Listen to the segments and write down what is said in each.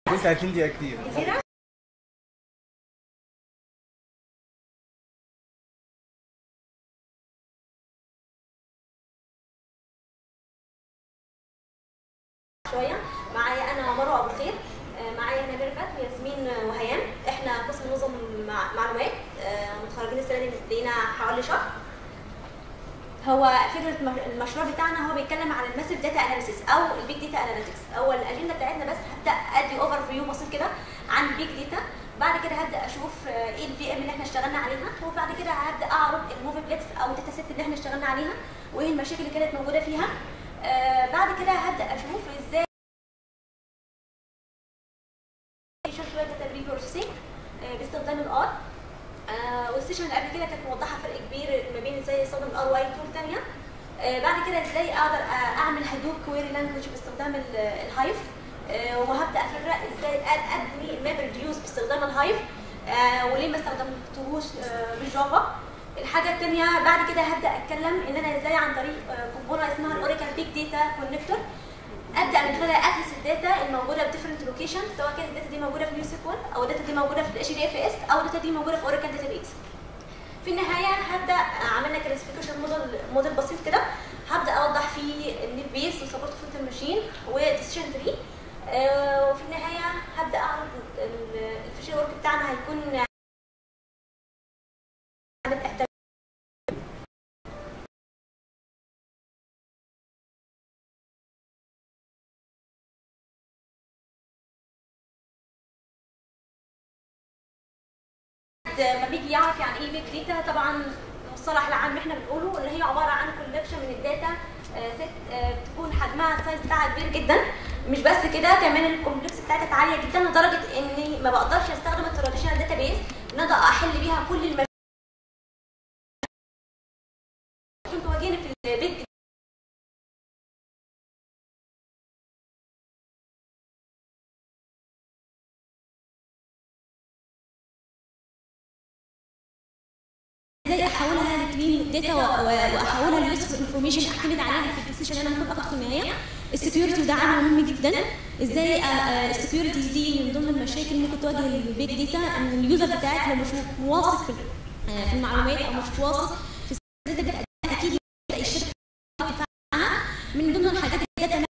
قلت 20 دقيقة كتير كتيرة؟ شوية معايا أنا مروة أبو الخير آه، معايا هنا ميرفت وياسمين وهيان احنا قسم نظم مع- معلومات آه، متخرجين السنة دي لينا حوالي شهر هو فكرة الم- المشروع بتاعنا هو بيتكلم عن الماسيف داتا اناليسيس او البيج داتا اناليتكس هو الاجنده بتاعتنا بس هبدا ادي اوفر فيو بسيط كده عن البيج داتا بعد كده هبدا اشوف آه، ايه الفي ام اللي احنا اشتغلنا عليها وبعد كده هبدا اعرض الموفيبلكس او الداتا سيت اللي احنا اشتغلنا عليها وايه المشاكل اللي كانت موجوده فيها آه، بعد كده هبدا اشوف ازاي شفت شويه داتا بري بروسيسنج باستخدام الار آه والسيشن اللي قبل كده كانت موضحه فرق كبير ما بين ازاي استخدم الار واي تول ثانيه آه بعد كده ازاي اقدر آه، اعمل هدوب كويري لانجوج باستخدام ال- الهايف آه وهبدا افرق ازاي أد- ابني الماب ريديوس باستخدام الهايف آه وليه ما استخدمتهوش آه بالجافا الحاجه الثانيه بعد كده هبدا اتكلم ان انا ازاي عن طريق كومبونه اسمها الاوراكل بيج داتا كونكتور ابدا من خلالها ادرس الداتا الموجوده في ديفرنت لوكيشن سواء كانت الداتا دي موجوده في نيو سيكوال او الداتا دي موجوده في الاتش دي اف اس او الداتا دي موجوده في اوراكل داتابيس في النهايه هبدا اعمل لك كلاسيفيكيشن موديل موديل بسيط كده هبدا اوضح فيه النيت بيس وسبورت فلتر ماشين وديسيشن تري آه وفي النهايه هبدا اعرض ال- الفيشر ورك بتاعنا هيكون هنبقى ما بيجي يعرف يعني ايه بيج داتا طبعا المصطلح العام اللي احنا بنقوله اللي هي عباره عن كولكشن من الداتا ست آه، بتكون حجمها السايز بتاعها كبير جدا مش بس كده كمان الكومبلكس بتاعتها كانت عاليه جدا لدرجه اني ما بقدرش استخدم التراديشنال داتا بيس ان انا احل بيها كل المشاكل كنت واجهني في البيج ازاي احولها لكلين داتا واحولها ليوسفل انفورميشن اعتمد عليها في الديسيشن اللي انا المفروض اخده في النهايه السكيورتي وده عامل مهم جدا ازاي السكيورتي دي من ضمن المشاكل اللي ممكن تواجه البيج داتا ان اليوزر بتاعك لو مش واثق في آه، في المعلومات او مش واثق في الداتا بتاعتك اكيد يبدا الشركه تدفع عنها من ضمن الحاجات الداتا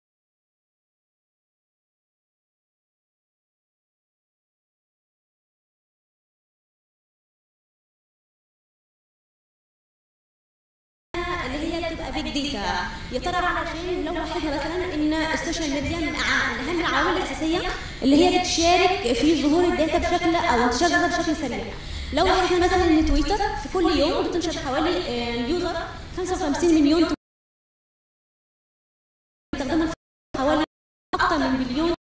اللي هي بتبقى بيج داتا يا ترى علشان لو لاحظنا مثلا ان السوشيال ميديا من أع- من اهم العوامل الاساسيه اللي هي بتشارك في ظهور الداتا بشكل او انتشار الداتا بشكل سريع لو لاحظنا مثلا ان تويتر في كل يوم بتنشر حوالي آه، اليوزر 55 مليون تويت بيستخدموا حوالي اكتر من مليون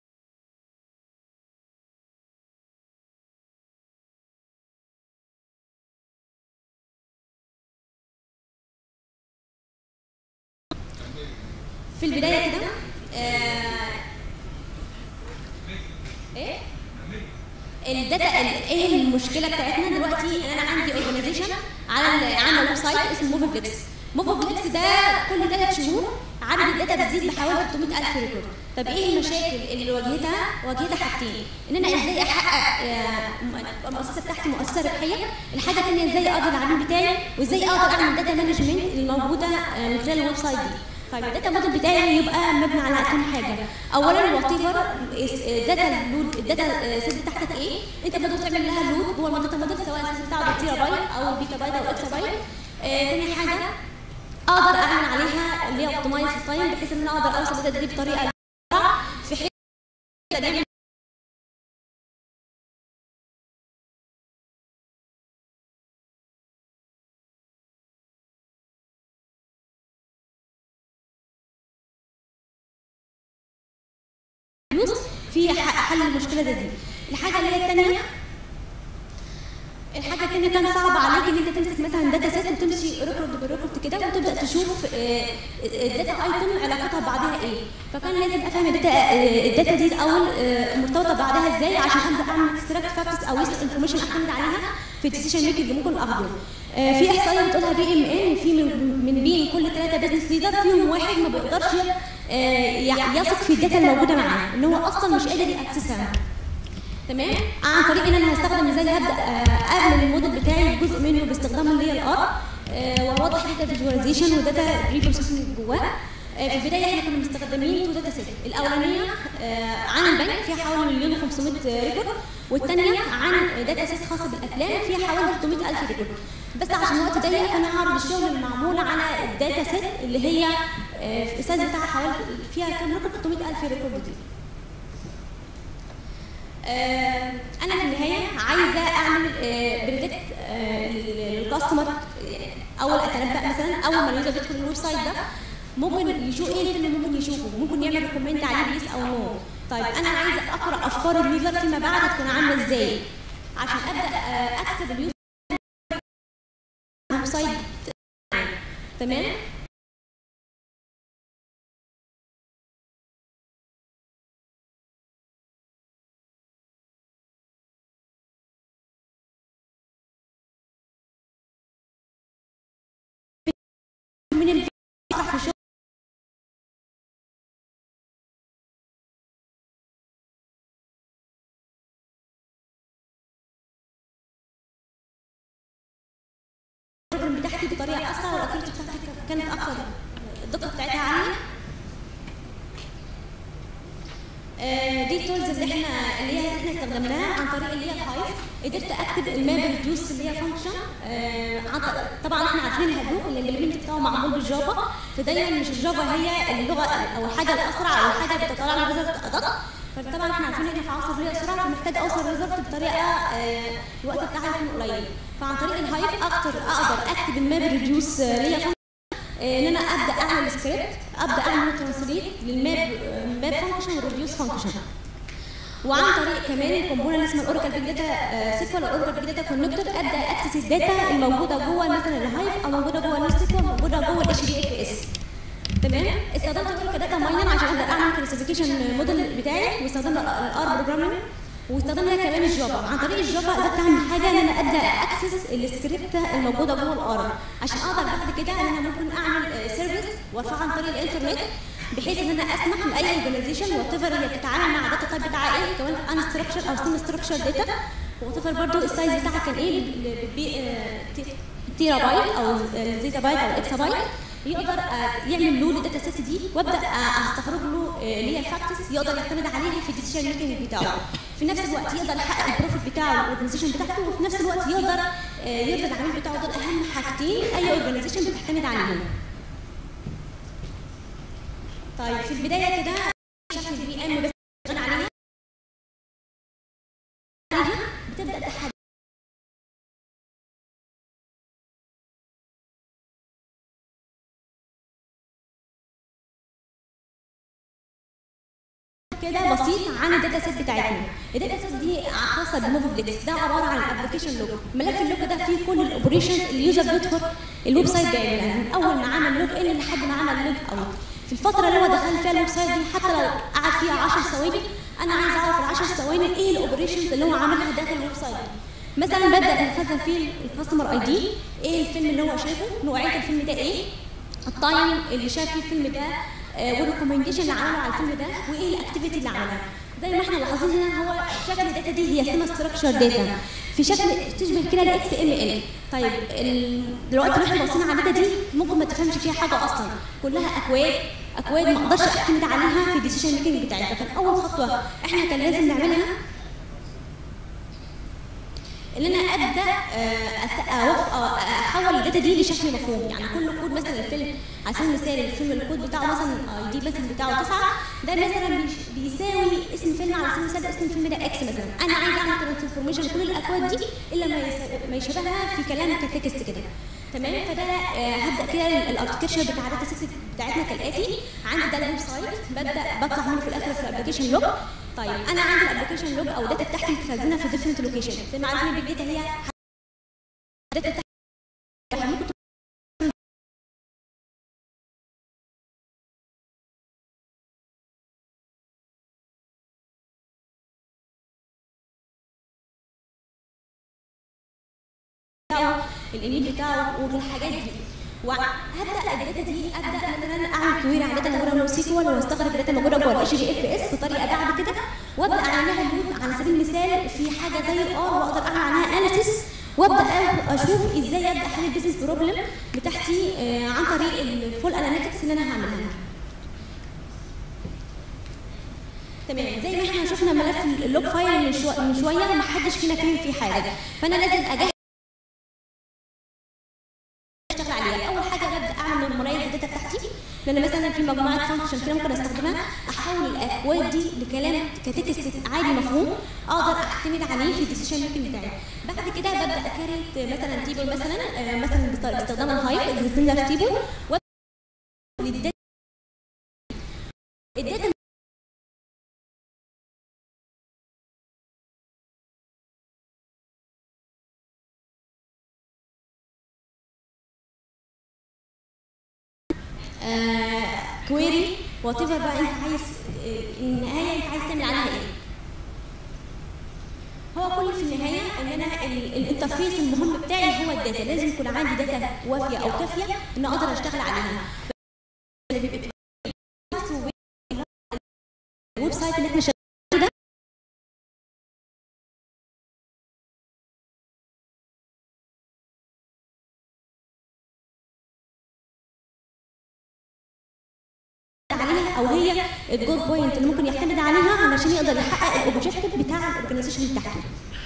في البدايه كده آه، ايه الداتا ال- ايه المشكله بتاعتنا دلوقتي انا عندي اورجانيزيشن على ال- عامله ويب سايت اسمه موفوبلكس موفوبلكس ده كل ثلاث شهور عدد الداتا بتزيد بحوالي 300000 ريكورد طب ايه المشاكل اللي واجهتها واجهتها حاجتين ان انا ازاي احقق آه، م- المؤسسه بتاعتي مؤسسه ربحيه الحاجه الثانيه ازاي اقدر العميل بتاعي وازاي اقدر اعمل داتا مانجمنت الموجوده آه، من خلال الويب سايت دي طيب الداتا موديل بتاعي يبقى مبني على كام حاجه اولا وات ايفر الداتا لود الداتا سيت بتاعتك ايه انت بتقدر تعمل لها لود جوه الداتا موديل سواء السيت بتاعه بالتيرا بايت او بيتا بايت او اكسا بايت آه، تاني حاجه اقدر اعمل عليها اللي هي اوبتمايز التايم بحيث ان انا اقدر اوصل الداتا دي بطريقه أسرع، في حين نعمل فلوس في ح- حل المشكله زي دي الحاجه اللي هي الثانيه الحاجه الثانيه كان صعب عليك ان انت تمسك مثلا داتا سيت وتمشي ريكورد بريكورد كده وتبدا تشوف آه، الداتا ايتم علاقتها ببعضها ايه فكان لازم افهم الداتا آه، الداتا دي الاول آه، مرتبطه ببعضها ازاي عشان ابدا اعمل اكستراكت فاكتس او يوسف انفورميشن اعتمد عليها في الديسيشن ميكنج اللي ممكن اخده آه، في احصائيه بتقولها بي ام ان في من من بين كل ثلاثه بزنس ليدر فيهم واحد ما بيقدرش آه، ي- يثق في الداتا الموجوده معاه ان هو اصلا مش قادر ياكسسها تمام عن طريق ان انا هستخدم ازاي هبدا آه، اعمل الموديل بتاعي جزء منه باستخدام اللي هي الار واوضح داتا فيجواليزيشن وداتا بري بروسيسنج جواه آه، في البدايه احنا كنا مستخدمين تو داتا سيت الاولانيه آه، عن البنك فيها حوالي مليون و500 ريكورد والثانيه عن داتا سيت خاصه بالافلام فيها حوالي 300 الف ريكورد بس عشان الوقت ضيق انا هعرض الشغل المعمول على الداتا سيت اللي هي آه، السايز بتاعها حوالي فيها كام ريكورد 300 الف ريكورد دي آه، انا في النهايه عايزه اعمل بريدكت للكاستمر اول اتنبا مثلا اول ما اليوزر يدخل الويب سايت ده ممكن يشوف ايه الفيلم اللي ممكن يشوفه ممكن يعمل كومنت عليه بيس او نو طيب انا عايزه اقرا افكار اليوزر فيما بعد هتكون عامله ازاي عشان ابدا آه، اكسب اليوزر الويب سايت تمام من الفيديو في الشغل البروجرام بتاعتي بطريقه اسرع والاكيورتي بتاعتي كانت اكتر الدقه بتاعتها عاليه آه، دي التولز اللي احنا اللي هي احنا استخدمناها عن طريق اللي هي الهايف قدرت اكتب الماب ريديوس اللي هي فانكشن طبعا احنا عارفين الهدوء اللي الاليمنت بتاعه معمول بالجافا فدايما مش الجافا هي اللغه او الحاجه الاسرع او الحاجه اللي بتطلع لنا ريزلت ادق فطبعا احنا عارفين ان احنا في عصر اللي هي السرعه فمحتاج اوصل ريزلت بطريقه آه، الوقت بتاعها يكون قليل فعن طريق الهايف اكتر اقدر اكتب الماب ريديوس اللي هي function ان انا ابدا اعمل سكريبت ابدا اعمل ترانسليت للماب ماب فانكشن والريديوس فانكشن وعن طريق كمان الكومبوننت اللي اسمها الاوراكل بيج داتا سيكوال الاوراكل بيج داتا كونكتور ابدا اكسس الداتا الموجوده جوه مثلا الهايف او موجوده جوه النستيكوال موجوده جوه الاتش دي اف اس تمام استخدمت الاوراكل داتا ماينر عشان ابدا اعمل كلاسيفيكيشن موديل بتاعي واستخدمنا الار بروجرامينج واستخدمنا كمان الجافا عن طريق الجافا قدرت اعمل حاجه ان انا ابدا اكسس السكريبت الموجوده جوه الار عشان اقدر بعد كده ان انا ممكن اعمل سيرفيس وارفعها عن طريق الانترنت بحيث ان انا اسمح لاي اورجانيزيشن وات ايفر هي بتتعامل مع داتا تايب بتاعها ايه كمان ان ستراكشر او سيم ستراكشر داتا وات ايفر برضه السايز بتاعها كان ايه تيرا بايت او زيتا بايت او اكسا بايت يقدر آه، يعمل له الداتا سيت دي وابدا آه، استخرج له آه، اللي هي الفاكتس يقدر يعتمد عليها في الديسيجن ميكنج بتاعه في نفس الوقت يقدر يحقق البروفيت بتاعه والاورجنايزيشن بتاعته وفي نفس الوقت يقدر آه، يرضي العميل بتاعه دول اهم حاجتين اي اورجنايزيشن بتعتمد عليهم طيب في البدايه كده شكل البي ام بس شغال عليها عليها بتبدا تحدد كده بسيط عن الداتا سيت بتاعتنا الداتا سيت دي خاصه بموفبلكس ده عباره عن الابلكيشن لوج ملف اللوج ده فيه كل الاوبريشنز اللي اليوزر بيدخل الويب سايت بيعملها من اول ما عمل لوج ان لحد ما عمل لوج اوت في الفتره اللي هو دخل فيها الويب سايت دي حتى لو قعد فيها 10 ثواني انا عايز اعرف ال 10 ثواني ايه الاوبريشنز اللي هو عملها داخل الويب سايت مثلا ببدا اخزن فيه الكاستمر اي دي ايه الفيلم اللي هو شافه نوعيه الفيلم ده ايه التايم اللي شاف فيه الفيلم ده والريكومنديشن اللي عمله على الفيلم ده وايه الاكتيفيتي اللي عملها زي ما احنا لاحظين هنا هو شكل الداتا دي هي سيما ستراكشر داتا في شكل تشبه كده الاكس ام ال طيب ال- دلوقتي اللي احنا بصينا على الداتا دي ممكن ما تفهمش فيها حاجه اصلا كلها اكواد اكواد ما اقدرش اعتمد عليها في الديسيشن ميكنج بتاعي فكان اول خطوه احنا كان لازم نعملها ان انا ابدا آه، أس- أوف- آه، احول الداتا دي لشكل مفهوم يعني كل كود مثلا الفيلم على سبيل المثال الفيلم الكود بتاعه مثلا اي دي مثلا بتاعه 9 ده مثلا بيش- بيساوي اسم فيلم على سبيل المثال اسم الفيلم ده اكس مثلا انا عايزه اعمل ترانسفورميشن لكل الاكواد دي الا ما يس- ما يشبهها في كلام كتكست كده تمام فده آه، هبدا كده الاركتشر بتاع الداتا سيت بتاعتنا كالاتي عندي ده الويب سايت ببدا بطلع منه في الاخر في الابلكيشن لوج طيب انا عندي الابلكيشن لوج او الداتا بتاعتي متخزنه في ديفرنت لوكيشن زي ما عارفين البيج داتا هي الداتا بتاعتي ممكن بتاعه الايميل بتاعه والحاجات دي وهبدا الداتا دي ابدا مثلا اعمل كويري على الداتا الموجوده جوه السيكوال واستخرج الداتا الموجوده جوه الاتش دي اف اس بطريقه بعد كده وابدا اعمل لها لوب على سبيل المثال في حاجه زي الار واقدر اعمل عليها اناليسيس وابدا اشوف ازاي ابدا احل البيزنس بروبلم بتاعتي آه، عن طريق الفول اناليتكس اللي انا هعملها تمام زي ما احنا شفنا ملف اللوج فايل من, شو... من شويه ما حدش فينا فهم فيه حاجه فانا لازم اجهز اشتغل عليها اول حاجه ببدا اعمل نورماليز الداتا بتاعتي لان مثلا في مجموعه فانكشن كده ممكن استخدمها احول الاكواد دي لكلام كتكست عادي مفهوم اقدر اعتمد عليه في الديسيشن ميكنج بتاعي بعد كده ببدا اكريت مثلا تيبل مثلا آه، مثلا باست- باستخدام الهايب اكزيستنج تيبل الداتا الداتا كويري وات ايفر بقى انت عايز آه، النهايه انت عايز تعمل عليها ايه هو كل في النهايه ان انا ال- الانترفيس المهم بتاعي هو الداتا لازم يكون عندي داتا وافيه او كافيه ان اقدر اشتغل عليها اللي بيبقى الويب سايت اللي احنا شغالين ده عليها او هي الجود بوينت اللي ممكن يعتمد عليها علشان يقدر يحقق الاوبجيكتيف بتاع الاورجنايزيشن بتاعته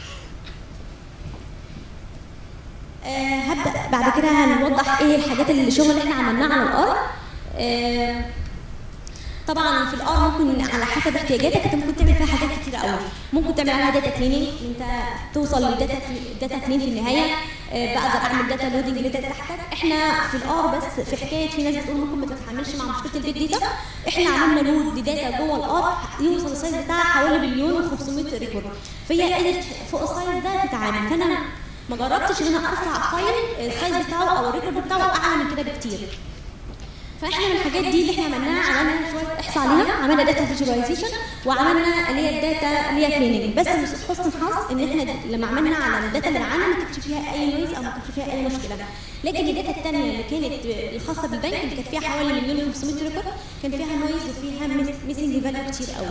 آه هبدا بعد كده هنوضح ايه الحاجات اللي الشغل اللي احنا عملناه على الار آه طبعا في الار ممكن على حسب احتياجاتك انت ممكن تعمل فيها حاجات كتير قوي ممكن تعمل عليها داتا كليننج انت توصل لداتا داتا كلين في النهايه آه، بقدر اعمل داتا لودنج لداتا تحتك احنا في الار بس في حكايه في ناس بتقول ممكن ما تتعاملش مع مشكله البيج داتا احنا عملنا لود لداتا جوه الار يوصل السايز بتاعها حوالي مليون و500 ريكورد فهي قدرت فوق السايز ده تتعامل فانا ما جربتش ان انا ارفع فايل السايز بتاعه او الريكورد بتاعه اعلى من كده بكتير فاحنا من الحاجات دي اللي احنا عملناها عملنا شويه احصاء عليها عملنا داتا فيجواليزيشن وعملنا اللي هي الداتا اللي هي كليننج بس مش حسن الحظ ان احنا لما عملنا على الداتا اللي معانا ما كانش فيها اي نويز او ما كانش فيها اي مشكله لكن الداتا الثانيه اللي كانت الخاصه بالبنك اللي كانت فيها حوالي مليون و500 ريكورد كان فيها نويز وفيها ميسنج فاليو كتير قوي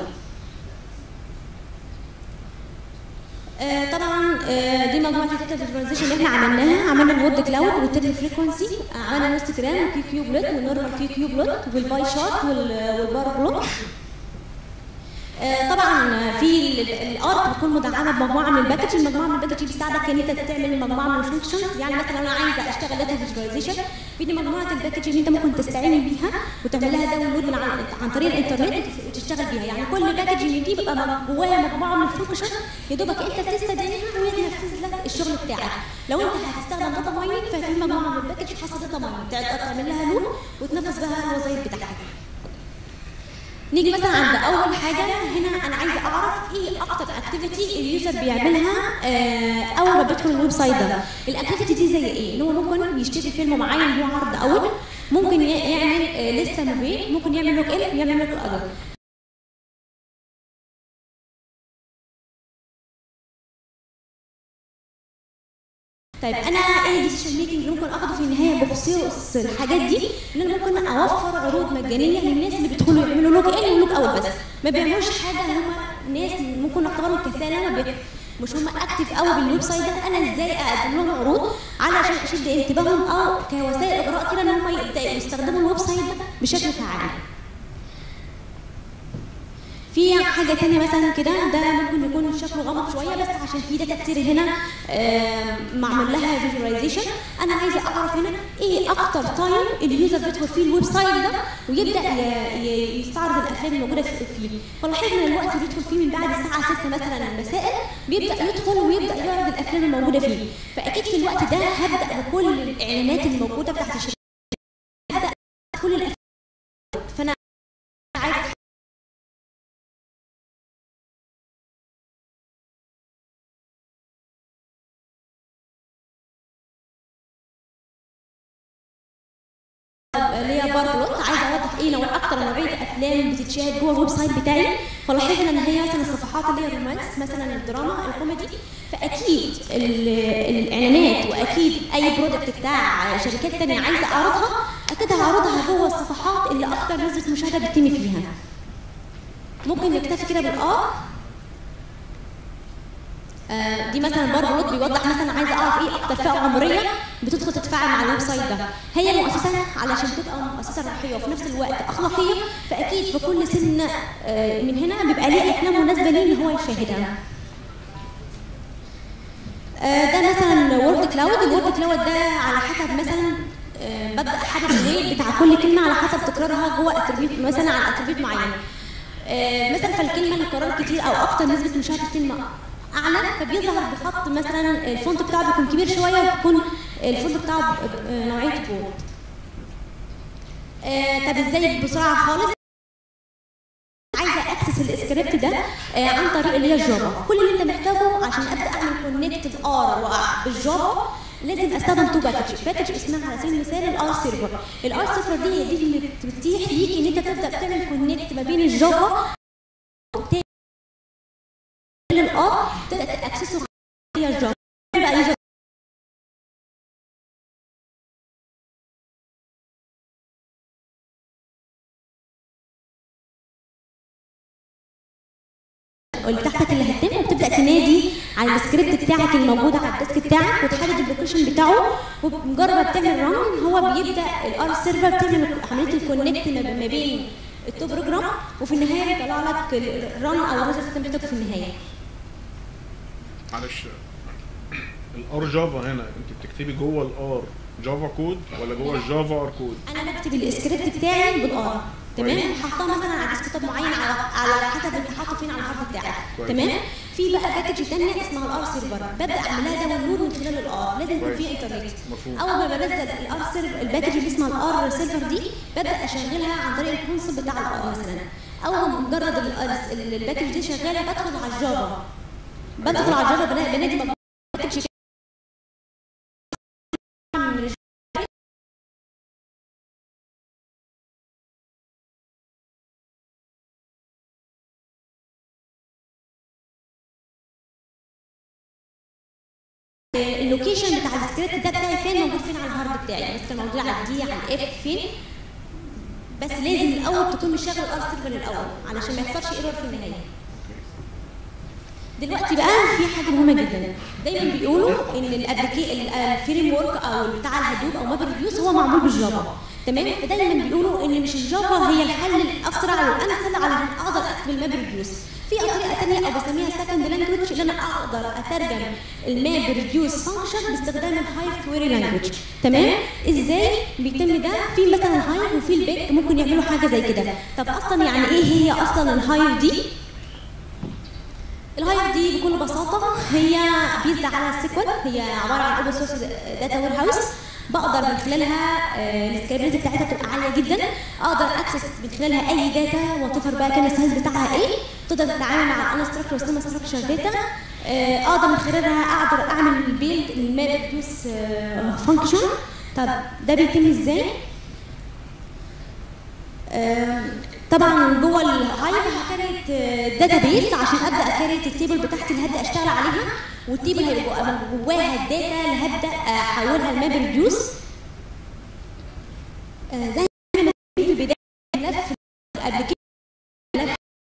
آه، طبعا آه، دي مجموعه الداتا فيجواليزيشن اللي احنا عملناها عملنا الوورد كلاود والتيرن فريكونسي عملنا الانستجرام والكيو كيو بلوت والنورمال كيو كيو بلوت والباي شارت وال- والبار بلوت آه، طبعا في الار بتكون مدعمه بمجموعه من الباكج المجموعه من الباكج دي بتساعدك ان انت تعمل مجموعه من الفانكشنز يعني مثلا انا عايزه اشتغل داتا فيجواليزيشن في دي مجموعه الباكج اللي انت ممكن تستعين بيها وتعمل لها داونلود من عن, عن طريق الانترنت وتشتغل بيها يعني كل باكج من دي بيبقى م- جواها مجموعه من الفانكشن يا دوبك انت بتستدعيها وهي تنفذ لك الشغل بتاعك لو انت هتستخدم داتا مايننج ففي مجموعه من الباكج خاصه داتا مايننج تقدر تعمل لها لود وتنفذ بها الوظائف بتاعتك نيجي مثلا عند اول حاجه هنا انا عايزه اعرف ايه اكتر اكتيفيتي اليوزر بيعملها آه، اول ما بيدخل الويب سايت ده الاكتيفيتي دي زي ايه ان هو ممكن يشتري فيلم معين هو عرض اول ممكن ي- يعمل آه، لسته موفي ممكن يعمل لوك ان يعمل لوك اوت طيب انا ايه الديسيشن ميكنج اللي ممكن اخده في النهايه بخصوص الحاجات دي ان انا ممكن اوفر عروض مجانيه للناس اللي بيدخلوا يعملوا لوج ان ولوج اوت بس ما بيعملوش حاجه هم ناس ممكن نعتبرهم كسالى ما بي- مش هم اكتف قوي بالويب سايت ده انا ازاي اقدم لهم عروض علشان اشد انتباههم او كوسائل اجراء كده ان هم يبداوا يستخدموا الويب سايت ده بشكل فعال في حاجة تانية مثلا كده ده ممكن يكون شكله غامض شوية بس عشان في داتا كتير هنا آه، معمول لها فيجواليزيشن أنا عايزة أعرف هنا إيه أكتر تايم اليوزر بيدخل فيه الويب سايت ده ويبدأ ي- ي- يستعرض الأفلام الموجودة في- فيه فلاحظنا الوقت اللي بيدخل فيه من بعد الساعة 6 مثلا مساء بيبدأ يدخل ويبدأ يعرض الأفلام الموجودة فيه فأكيد في الوقت ده هبدأ بكل الإعلانات الموجودة بتاعت الشركة هبدأ كل الأفلام فأنا عايزة اللي هي باربلوت عايزه اوضح ايه نوع اكتر نوعيه افلام بتتشاهد جوه الويب سايت بتاعي فلاحظنا ان هي مثلا الصفحات اللي هي الرومانس مثلا الدراما الكوميدي فاكيد ال- الاعلانات واكيد اي برودكت بتاع شركات تانية عايزه اعرضها اكيد هعرضها جوه الصفحات اللي اكتر نسبه مشاهده بتتم فيها ممكن نكتفي كده بالار آه، دي مثلا برضه بيوضح مثلا عايزه اعرف ايه اكتر فئه عمريه بتدخل تتفاعل مع الويب سايت ده هي مؤسسه علشان تبقى مؤسسه روحيه وفي نفس الوقت اخلاقيه فاكيد في كل سن آه، من هنا بيبقى ليه افلام مناسبه ليه ان هو يشاهدها آه، ده مثلا وورد كلاود الوورد كلاود ده على حسب مثلا آه، ببدا احدد الريت بتاع كل كلمه على حسب تكرارها جوه اتربيوت مثلا على اتربيوت معين آه، مثلا فالكلمه مكرره كتير او اكتر نسبه مشاهده الكلمه اعلى فبيظهر بخط مثلا الفونت بتاعه بيكون كبير شويه وبيكون الفونت بتاعه ب- آه، نوعيه بورد آه، طب ازاي بسرعه خالص عايزه اكسس السكريبت ده آه، عن طريق اللي هي الجافا كل اللي انت محتاجه عشان ابدا اعمل كونكت ار بالجافا لازم استخدم تو باكج باكج اسمها على سبيل المثال الار سيرفر الار سيرفر دي هي دي اللي بتتيح ليك ان انت تبدا تعمل كونكت ما بين الجافا الار تبدا تاكسسه هي الجافا بقى يوزر اللي تحتك اللي هتتم وبتبدا تنادي على السكريبت بتاعك الموجود على الديسك بتاعك وتحدد اللوكيشن بتاعه وبمجرد ما بتعمل ران هو بيبدا الار سيرفر بتعمل عمليه الكونكت ما ما بين التو بروجرام وفي النهايه بيطلع لك الران او الريزلت اللي انت محتاجه في النهايه معلش الار جافا هنا انت بتكتبي جوه الار جافا كود ولا جوه الجافا ار كود انا بكتب السكريبت بتاعي بالار تمام حاطاه مثلا على ديسكتوب معين على على حسب انت حاطه فين على الهارد بتاعك كويس. تمام في بقى باكج ثانيه اسمها الار سيرفر ببدا اعمل لها داونلود من خلال الار لازم يكون كويس. في انترنت مفهوم. اول ما بنزل الار سيرفر الباكج اللي اسمها الار سيرفر دي ببدا اشغلها عن طريق الكونسول بتاع الار مثلا اول ما مجرد ال- ال- الباكج دي شغاله بدخل على الجافا بدخل على الجافا بلاقي بنادي مجموعة باكج من اللوكيشن بتاع السكريبت ده بتاعي فين موجود فين على الهارد بتاعي مثلا موجود على الدي على الاف فين بس لازم الاول تكون مشغل الار سيرفر الاول علشان ما يحصلش ايرور في النهايه دلوقتي بقى في حاجه مهمه جدا دايما بيقولوا ان الابلكي الفريم ورك او بتاع الهدوب او ماب ريديوس هو معمول بالجافا تمام فدايما بيقولوا ان مش الجافا هي الحل الاسرع والامثل على ان اقدر اكتب الماب ريديوس في طريقه ثانيه او بسميها سكند لانجوج اللي انا اقدر اترجم الماب ريديوس فانكشن باستخدام الهايف كويري لانجوج تمام ازاي بيتم ده في مثلا الهايف وفي البيك ممكن يعملوا حاجه زي كده طب اصلا يعني ايه هي اصلا الهايف دي الهايف دي بكل بساطه هي بيزد على السيكوال هي عباره عن اوبن سورس داتا وير هاوس بقدر من خلالها السكيلابيلتي بتاعتها بتبقى عاليه جدا اقدر اكسس من خلالها اي داتا وات بقى كان السايز بتاعها ايه تقدر تتعامل مع الانستراكشر والسيما ستراكشر داتا اقدر من خلالها اقدر اعمل بيلد الماب ريديوس فانكشن طب ده بيتم ازاي؟ آه، طبعا جوه الهايف هكريت داتا بيس عشان ابدا اكريت التيبل بتاعتي اللي هبدا اشتغل عليها والتيبل هيبقى جواها الداتا اللي هبدا احولها لماب ريديوس آه، زي ما في البدايه ملف الابلكيشن ملف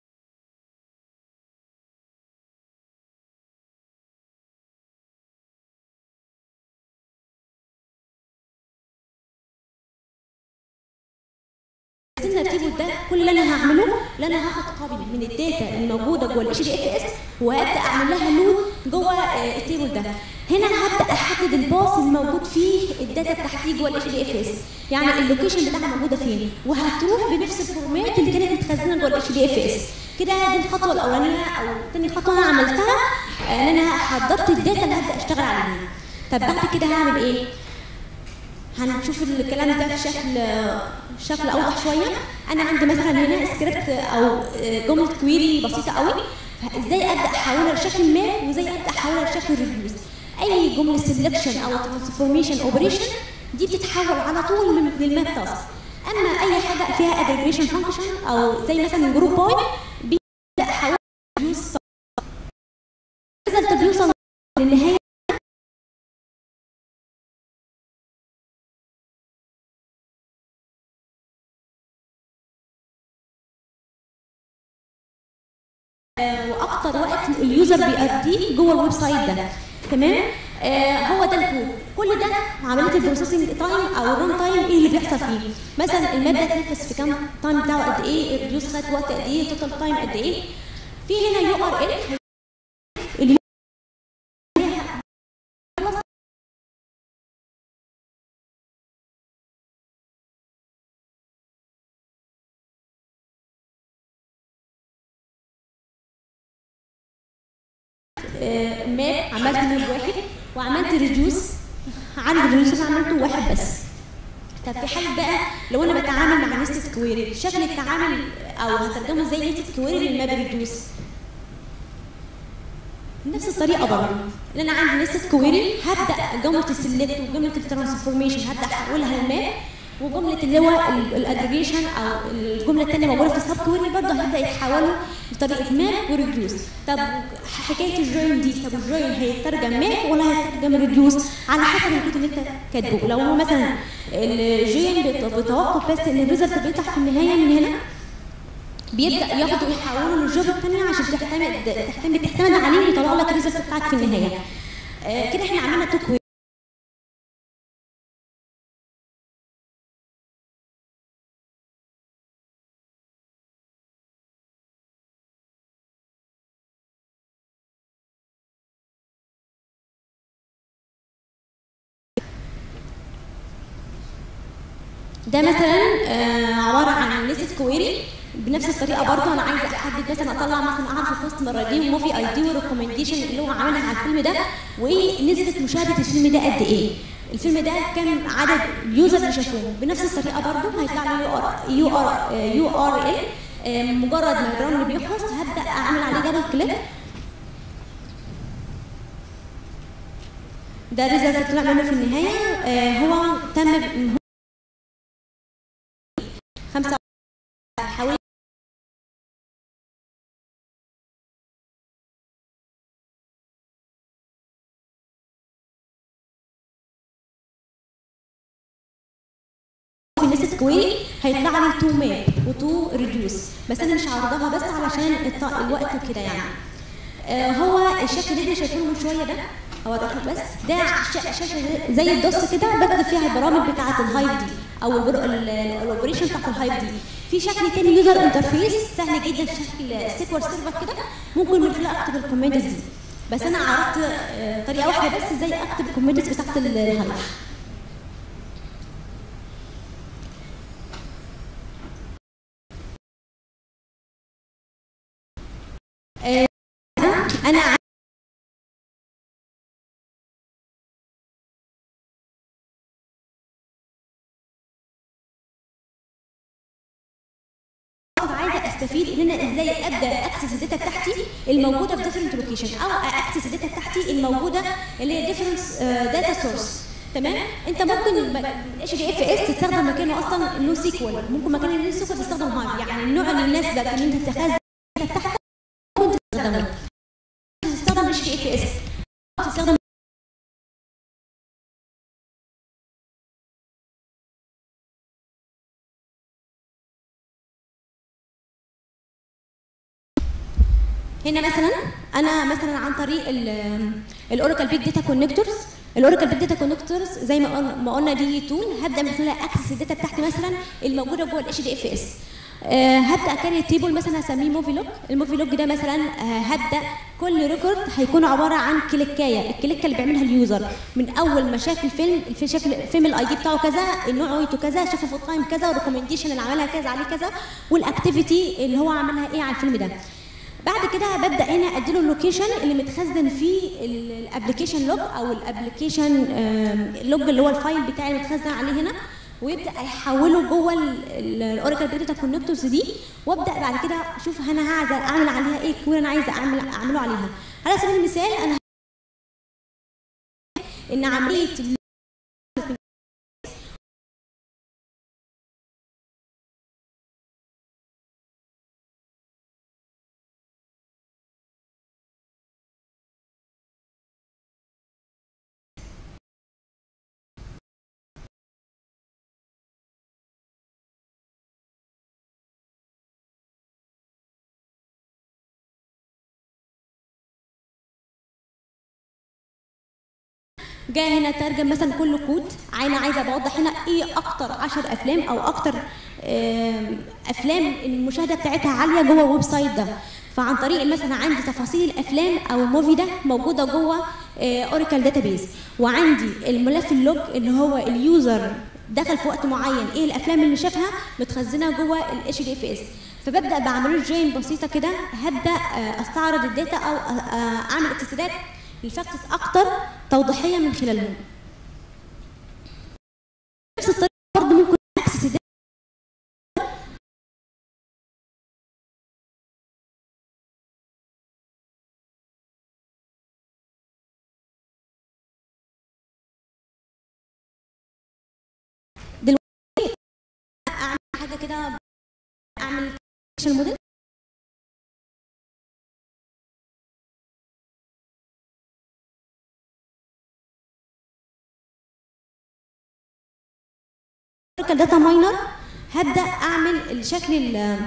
عايزين نرتبه ده كل اللي انا هعمله اللي انا هاخد كوبي من الداتا اللي موجوده جوه الاتش دي اف اس وهبدا اعمل لها لود جوه آه، التيبل ده هنا هبدا احدد الباص الموجود فيه الداتا بتاعتي جوه الاتش دي اف اس يعني اللوكيشن بتاعها موجوده فين وهتروح بنفس الفورمات اللي كانت متخزنه جوه الاتش دي اف اس كده دي الخطوه الاولانيه او تاني خطوه انا عملتها آه، ان انا حضرت الداتا اللي هبدا اشتغل عليها طب بعد كده هعمل ايه؟ هنشوف الكلام ده في شكل شكل اوضح شويه انا عندي مثلا هنا سكريبت او جمله كويري بسيطه قوي ازاي ابدا احولها لشكل ما وازاي ابدا احولها لشكل ريديوس اي جمله سelection او ترانسفورميشن اوبريشن دي بتتحول على طول من- للماب تاسك اما اي حاجه فيها اجريجيشن فانكشن او زي مثلا جروب باي بيبدا احولها ريديوس ريزلت بيوصل آه، واكتر وقت اليوزر بيقضيه جوه الويب سايت ده تمام آه هو ده الكود كل ده عمليه البروسيسنج تايم او الران تايم ايه اللي بيحصل فيه مثلا الماده اتنفذ في كام تايم بتاعه قد ايه الريديوس خد وقت قد ايه توتال تايم قد ايه في هنا يو ار ال آه، ماب عملت ماب واحد وعملت ريديوس عدد الريديوس انا عملته واحد بس طب في حال بقى لو انا بتعامل مع نستد كويري شكل التعامل او هستخدمه ازاي نستد كويري للماب ريديوس نفس الطريقه برضه ان انا عندي نستد كويري هبدا جمله السلكت وجمله الترانسفورميشن هبدا احولها لماب وجمله اللي هو الاجريجيشن او الجمله الثانيه موجوده في السب كويري برضه هيبدا يتحولوا بطريقه ماب وريديوس طب حكايه الجوين دي طب الجوين هيترجم ماب ولا هيترجم ريديوس على حسب الكود اللي انت كاتبه لو هو مثلا الجوين بتوقف بس ان الريزلت بيطلع في النهايه من هنا بيبدا ياخده ويحوله للجوب الثانيه عشان تعتمد تعتمد تعتمد عليه ويطلع لك الريزلت بتاعك في النهايه آه كده احنا عملنا توك ده مثلا آه عباره عن ليست كويري بنفس الطريقه برضه انا عايزه احدد مثلا اطلع مثلا اعرف الكاستمر اي دي وموفي اي دي وريكومنديشن اللي هو عملها على الفيلم ده ونسبه مشاهده الفيلم ده قد ايه الفيلم ده كام عدد اليوزر اللي شافوه بنفس الطريقه برضه هيطلع لي يو ار يو ار يو ار ال مجرد ما الرن بيخلص هبدا اعمل عليه دبل كليك ده الريزلت طلع منه في النهايه آه هو تم خمسة حوالي في نسيت كويري هيطلع لي تو ماب وتو ريديوس بس انا مش عارضاها بس علشان الط- الوقت وكده يعني آه هو الشكل اللي احنا شايفينه من شويه ده هوضح لك بس ده ش- شاشه زي الدوس كده بكتب فيها البرامج بتاعه الهايب دي او الاوبريشن بتاعه الهايب دي في شكل تاني يوزر انترفيس سهل جدا شكل سيكوال سيرفر كده ممكن من خلال اكتب الكومنتس دي بس انا عرضت آه، طريقه واحده بس ازاي اكتب الكومنتس بتاعه الهايب آه، انا ع- عايزه استفيد ان انا ازاي ابدا اكسس الداتا بتاعتي الموجوده في ديفرنت لوكيشن او اكسس الداتا بتاعتي الموجوده اللي هي ديفرنت داتا سورس تمام انت ممكن اتش دي اف اس تستخدم مكانه اصلا نو سيكوال ممكن مكان النو سيكوال تستخدم هايب يعني النوع اللي يناسبك ان انت تخزن الداتا بتاعتك ممكن تستخدمه تستخدم اتش دي اف اس تستخدم هنا مثلا انا مثلا عن طريق الاوراكل بيج داتا كونكتورز الاوراكل بيج داتا كونكتورز زي ما قلنا ما قلنا دي تول هبدا من خلالها اكسس الداتا بتاعتي مثلا الموجوده جوه الاتش دي اف اس هبدا اكري تيبل مثلا هسميه موفي لوج الموفي لوج ده مثلا آه، هبدا كل ريكورد هيكون عباره عن كليكايه الكليكه اللي بيعملها اليوزر من اول ما شاف الفيلم الفيلم شاف الفيلم الاي دي بتاعه كذا نوعيته كذا شافه في التايم كذا والريكومنديشن اللي عملها كذا عليه كذا والاكتيفيتي اللي هو عملها ايه على الفيلم ده بعد كده ببدا هنا اديله اللوكيشن اللي متخزن فيه الابلكيشن لوج او الابلكيشن لوج اللي هو الفايل بتاعي اللي متخزن عليه هنا ويبدا يحوله جوه الاوراكل داتا كونكتورز دي وابدا بعد كده اشوف انا عايزه اعمل عليها ايه كوير انا عايزه اعمل اعمله عليها على سبيل المثال انا ان عمليه جاي هنا ترجم مثلا كل كود انا عايزه بوضح هنا ايه اكتر 10 افلام او اكتر آم، افلام المشاهده بتاعتها عاليه جوه الويب سايت ده فعن طريق مثلا عندي تفاصيل الافلام او الموفي ده موجوده جوه اوراكل داتابيز وعندي الملف اللوج اللي هو اليوزر دخل في وقت معين ايه الافلام اللي شافها متخزنه جوه الاتش دي اف اس فببدا بعمل جين بسيطه كده هبدا آه، استعرض الداتا او آه، آه، اعمل اكتسابات للفاكتس اكتر توضيحيه من خلالهم نفس الطريقه برضه ممكن اكسس الداتا دلوقتي اعمل حاجه كده اعمل موديل كداتا ماينر هبدا اعمل الشكل ال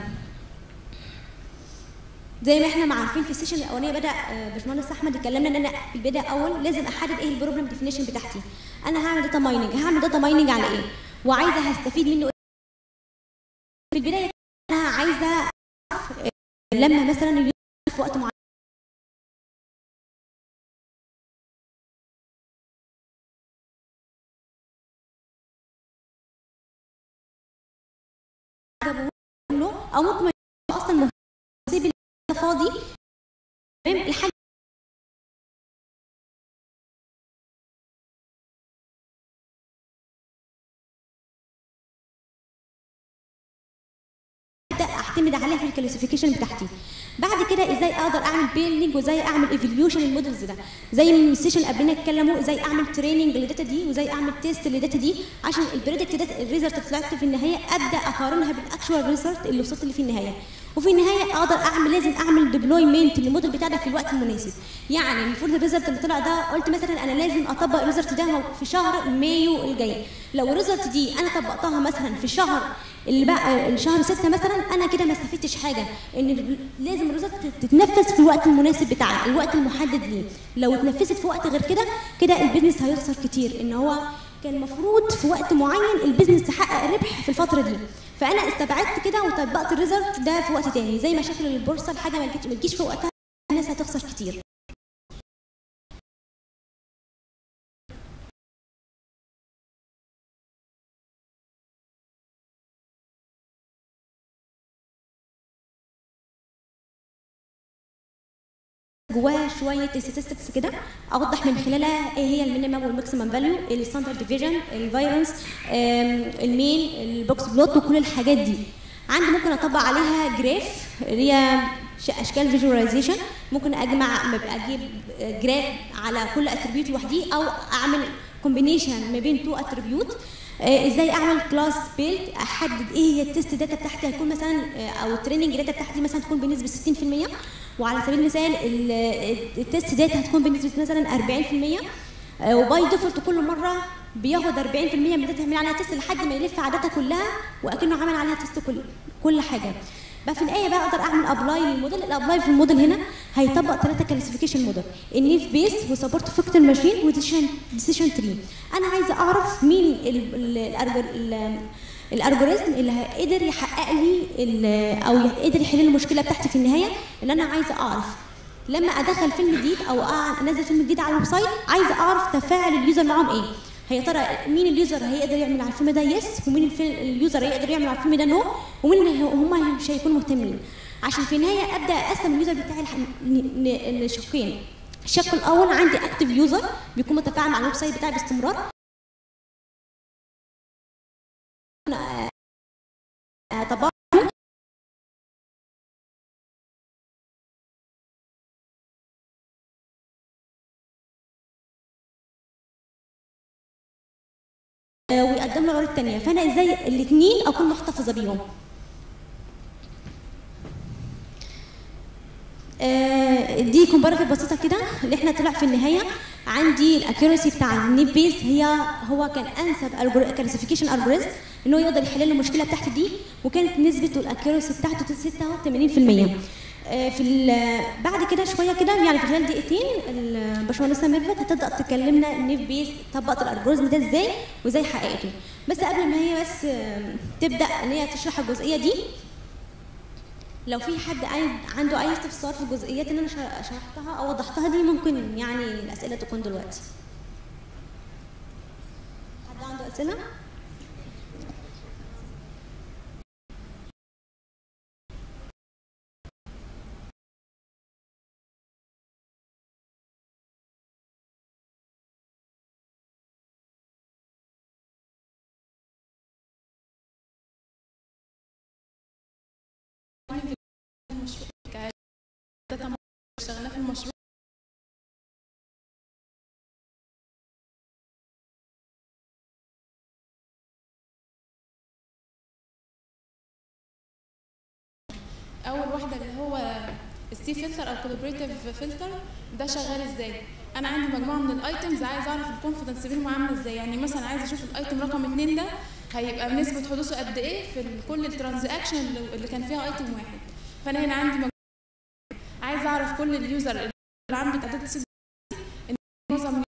زي ما احنا ما عارفين في السيشن الاولانيه بدا آه، باشمهندس احمد اتكلمنا ان انا في البدايه اول لازم احدد ايه البروبلم ديفينيشن بتاعتي انا هعمل داتا مايننج هعمل داتا مايننج على ايه وعايزه هستفيد منه إيه؟ في البدايه انا عايزه أعرف، آه، لما مثلا اليوزر في وقت معين عجبه له او ممكن ما يكونش اصلا مهتم يسيب اللي فاضي تمام الحاجه ابدا اعتمد عليها في الكلاسيفيكيشن بتاعتي بعد كده ازاي اقدر اعمل بيلدينج وازاي اعمل ايفوليوشن المودلز ده زي من السيشن قبلنا اتكلموا ازاي اعمل تريننج للداتا دي وازاي اعمل تيست للداتا دي عشان البريدكت داتا الريزلت اللي طلعت في النهايه ابدا اقارنها بالاكشوال ريزلت اللي وصلت لي في النهايه وفي النهايه اقدر اعمل لازم اعمل ديبلويمنت للموديل بتاعي ده في الوقت المناسب يعني المفروض الريزلت اللي طلع ده قلت مثلا انا لازم اطبق الريزلت ده في شهر مايو الجاي لو الريزلت دي انا طبقتها مثلا في شهر اللي بقى الشهر 6 مثلا انا كده ما استفدتش حاجه ان لازم الريزلت تتنفذ في الوقت المناسب بتاعنا الوقت المحدد ليه لو اتنفذت في وقت غير كده كده البيزنس هيخسر كتير ان هو كان المفروض في وقت معين البيزنس يحقق ربح في الفتره دي فانا استبعدت كده وطبقت الريزلت ده في وقت تاني زي مشاكل البورصه الحاجه ما تجيش- ما تجيش في وقتها الناس هتخسر كتير جواها شويه statistics كده اوضح من خلالها ايه هي المينيمم والماكسيمم فاليو الستاندرد ديفيجن الفيرنس المين البوكس بلوت وكل الحاجات دي عندي ممكن اطبق عليها جراف اللي هي ش- اشكال فيجواليزيشن ممكن اجمع م- اجيب جراف على كل اتريبيوت لوحديه او اعمل كومبينيشن ما بين تو اتريبيوت ازاي اعمل كلاس بيلد احدد ايه هي التست داتا بتاعتي هتكون مثلا آه، او التريننج داتا بتاعتي مثلا تكون بنسبه 60% وعلى سبيل المثال ال- التست داتا هتكون بنسبه مثلا 40% آه، وباي ديفولت كل مره بياخد 40% من الداتا يعمل عليها تيست لحد ما يلف على الداتا كلها واكنه عمل عليها تيست كل كل حاجه بقى في النهايه بقى اقدر اعمل ابلاي للموديل الابلاي في الموديل هنا هيطبق ثلاثه كلاسيفيكيشن موديل النيف بيس وسبورت فاكتور ماشين وديسيشن ديسيشن تري انا عايزه اعرف مين ال- ال- الأرجر- ال- الالجوريزم اللي قدر يحقق لي ال- او قدر يحل لي المشكله بتاعتي في النهايه ان انا عايزه اعرف لما ادخل فيلم جديد او أع- انزل فيلم جديد على الويب سايت عايزه اعرف تفاعل اليوزر معاهم ايه هي ترى مين اليوزر هيقدر يعمل على الفيلم ده يس ومين الفيلم اليوزر هيقدر يعمل على الفيلم ده نو ومين اللي هم مش هيكونوا مهتمين عشان في النهايه ابدا اقسم اليوزر بتاعي لح- ن- ن- لشقين الشق الاول عندي اكتف يوزر بيكون متفاعل مع الويب سايت بتاعي باستمرار أنا- آه، طبعا آه، ويقدم له عروض تانية فانا ازاي الاثنين اكون محتفظه بيهم آه، دي كومباراتيف بسيطه كده اللي احنا طلع في النهايه عندي الاكيورسي بتاع النيب بيس هي هو كان انسب كلاسيفيكيشن الجوريزم ان هو يقدر يحل له المشكله بتاعتي دي وكانت نسبه الاكيورسي بتاعته 86% آه، في ال- بعد كده شويه كده يعني في خلال دقيقتين الباشمهندسه ميرفت هتبدا تكلمنا النيف بيس طبقت الالجوريزم ده ازاي وازاي حققته بس قبل ما هي بس آه، تبدا ان هي تشرح الجزئيه دي لو في حد عايز- عنده اي استفسار في الجزئيات اللي انا شر- شرحتها او وضحتها دي ممكن يعني الاسئله تكون دلوقتي حد عنده اسئله داتا اشتغلنا في المشروع اول واحده اللي هو ستيف فلتر او كولابريتيف فلتر ده شغال ازاي انا عندي مجموعه من الايتمز عايز اعرف الكونفدنس بينهم عامله ازاي يعني مثلا عايز اشوف الايتم رقم اتنين ده هيبقى نسبه حدوثه قد ايه في ال- كل الترانزاكشن اللي اللي كان فيها ايتم واحد فانا هنا عندي مجموعة عايز اعرف كل اليوزر اللي عنده تعداد السيد ان معظم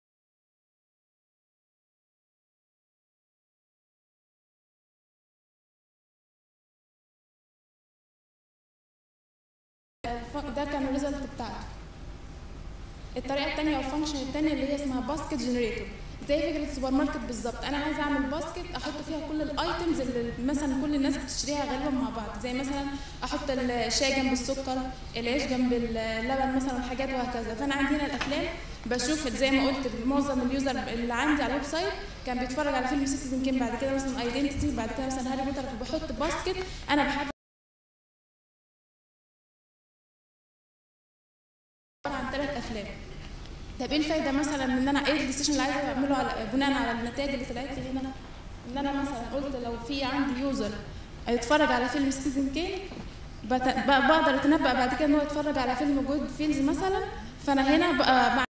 الف- ده كان الريزلت بتاعته الطريقه الثانيه او الفانكشن الثانيه اللي هي اسمها باسكت جنريتور زي فكره السوبر ماركت بالظبط انا عايزه اعمل باسكت احط فيها كل الايتمز اللي مثلا كل الناس بتشتريها غالبا مع بعض زي مثلا احط الشاي جنب السكر العيش جنب اللبن مثلا والحاجات وهكذا فانا عندي هنا الافلام بشوف زي ما قلت معظم اليوزر اللي عندي على الويب سايت كان بيتفرج على فيلم سيتيزن كين بعد كده مثلا ايدنتيتي بعد كده مثلا هاري بوتر بحط باسكت انا بحدد عباره عن ثلاث افلام طب ايه الفايده مثلا ان انا ايه الديسيشن اللي عايزه اعمله على بناء على النتائج اللي طلعت لي هنا ان انا مثلا قلت لو في عندي يوزر هيتفرج على فيلم سيتيزن كين بت... ب- بقدر اتنبأ بعد كده ان هو يتفرج على فيلم جود فيلز مثلا فانا هنا بقى مع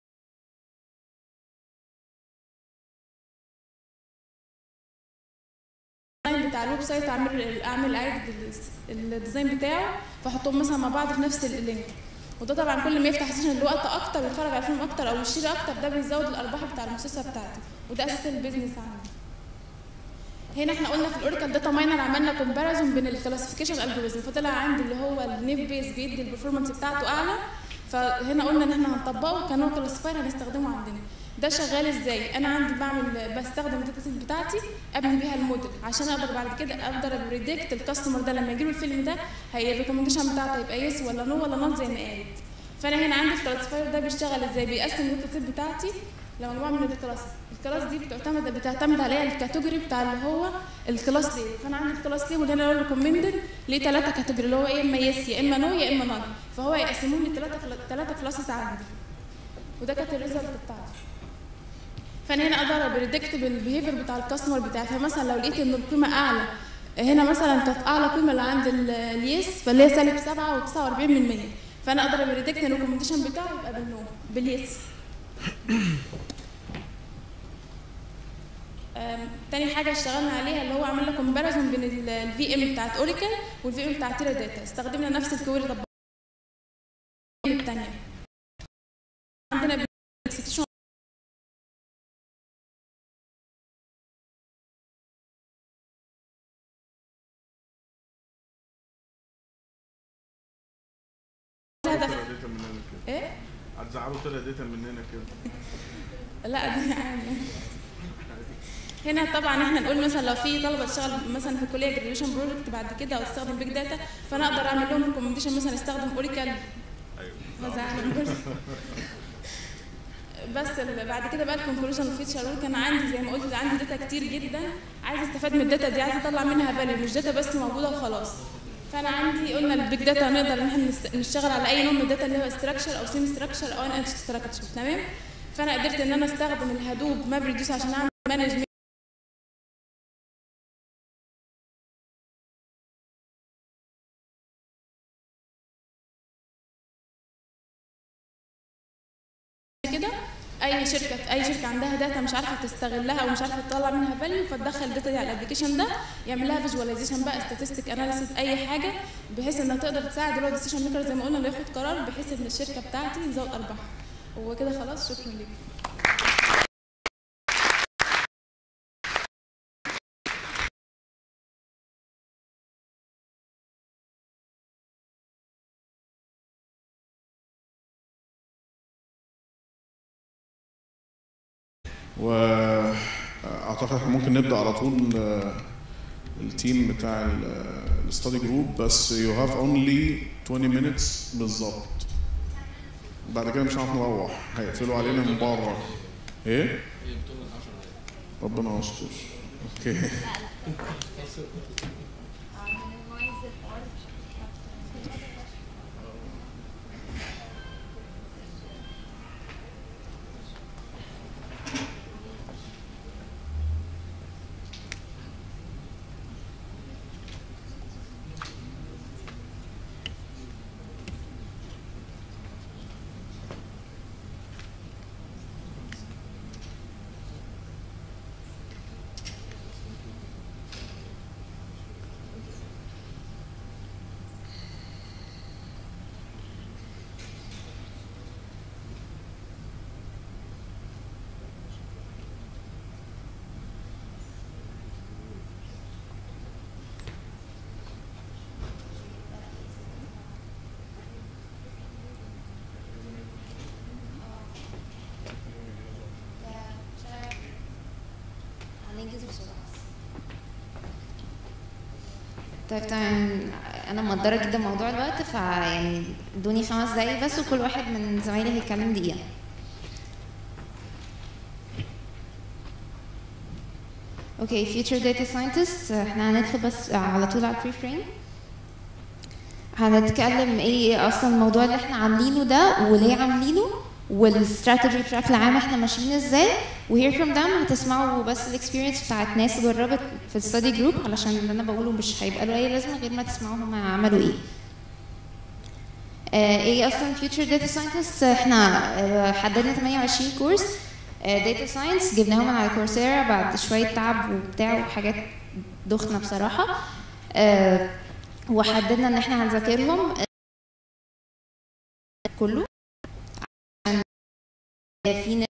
الديزاين بتاع الويب سايت اعمل اعمل اعيد الديزاين بتاعه فاحطهم مثلا مع بعض في نفس اللينك وده طبعا كل ما يفتح سيشن الوقت اكتر ويتفرج على فيلم اكتر او يشتري اكتر ده بيزود الارباح بتاع المؤسسه بتاعتي وده اساس البيزنس عندي هنا احنا قلنا في الاوراكل داتا ماينر عملنا كومباريزون بين الكلاسيفيكيشن الجوريزم فطلع عندي اللي هو النيف بيس بيدي البرفورمانس بتاعته اعلى فهنا قلنا ان احنا هنطبقه كنوع كلاسيفاير هنستخدمه عندنا ده شغال ازاي انا عندي بعمل بستخدم الداتا سيت بتاعتي ابني بيها الموديل عشان اقدر بعد كده اقدر بريدكت الكاستمر ده لما يجيله الفيلم ده هي الريكومنديشن بتاعته هيبقى يس ولا نو ولا نوت زي ما قالت فانا هنا عندي الكلاسيفاير ده بيشتغل ازاي بيقسم الداتا سيت بتاعتي لمجموعه من الكلاس الكلاس دي بتعتمد بتعتمد عليها الكاتيجوري بتاع اللي هو الكلاس ليه فانا عندي الكلاس ليه وهنا هو ريكومندد ليه ثلاثه كاتيجوري اللي هو يا اما يس يا اما نو يا اما نون فهو يقسمهم لي ثلاثه ثلاثه كلاسز عندي وده كانت الريزلت بتاعتي فانا هنا اقدر بريدكت بالبيهيفير بتاع الكاستمر بتاعي فمثلا لو لقيت ان القيمه اعلى هنا مثلا كانت اعلى قيمه اللي عند ال- اليس فاللي هي سالب 7 و49% فانا اقدر بريدكت ان الريكومنديشن بتاعه يبقى بالنو باليس أم، تاني حاجه اشتغلنا عليها اللي هو عملنا كومباريزون بين الفي ام بتاعت اوراكل والفي ام بتاعت تيرا داتا استخدمنا نفس الكويري طب الثانيه عندنا execution الهدف طلع داتا مننا كده ايه هتزعلوا طلع داتا مننا كده لا دي عادي هنا طبعا احنا نقول مثلا لو في طلبه تشتغل مثلا في الكليه جراديويشن بروجكت بعد كده او تستخدم بيج داتا فانا اقدر اعمل لهم ريكومنديشن مثلا استخدم اوراكل ايوه فزعل بس ال- بعد كده بقى الكونكلوجن فيتشر كان عندي زي ما قلت عندي داتا كتير جدا عايزه استفاد من الداتا دي عايزه اطلع منها فاليو مش داتا بس موجوده وخلاص فانا عندي قلنا البيج داتا نقدر ان احنا نست- نشتغل على اي نوع من الداتا اللي هو استراكشر او سيمي استراكشر او ان استراكشر تمام فانا قدرت ان انا استخدم الهدوب ماب ريديوس عشان اعمل مانجمنت كده اي شركه اي شركه عندها داتا مش عارفه تستغلها او مش عارفه تطلع منها فاليو فتدخل الداتا دي على الابلكيشن ده يعمل لها فيجواليزيشن بقى statistics اناليسيس اي حاجه بحيث انها تقدر تساعد اللي هو الديسيشن ميكر زي ما قلنا اللي ياخد قرار بحيث ان الشركه بتاعتي تزود ارباحها وكده خلاص شكرا ليك واعتقد احنا ممكن نبدا على طول آه، التيم بتاع الستادي جروب بس يو هاف اونلي 20 minutes بالظبط بعد كده مش هنعرف نروح هيقفلوا علينا من بره ايه؟ ربنا يستر اوكي هننجز بسرعة طيب تمام انا مقدره جدا موضوع الوقت فيعني ادوني خمس دقايق بس وكل واحد من زمايلي هيتكلم دقيقه اوكي فيوتشر داتا ساينتست احنا هندخل بس على طول على البري فريم هنتكلم ايه اصلا الموضوع اللي احنا عاملينه ده وليه عاملينه والاستراتيجي بشكل عام احنا ماشيين ازاي وهير فروم ذم هتسمعوا بس الاكسبيرينس بتاعت ناس جربت في الستادي جروب علشان اللي انا بقوله مش هيبقى له اي لازمه غير ما تسمعوا هم عملوا ايه آه، ايه اصلا فيوتشر داتا ساينتست احنا آه، حددنا 28 كورس داتا ساينس جبناهم من على كورسيرا بعد شويه تعب وبتاع وحاجات دخنه بصراحه آه، وحددنا ان احنا هنذاكرهم آه، كله عشان في ناس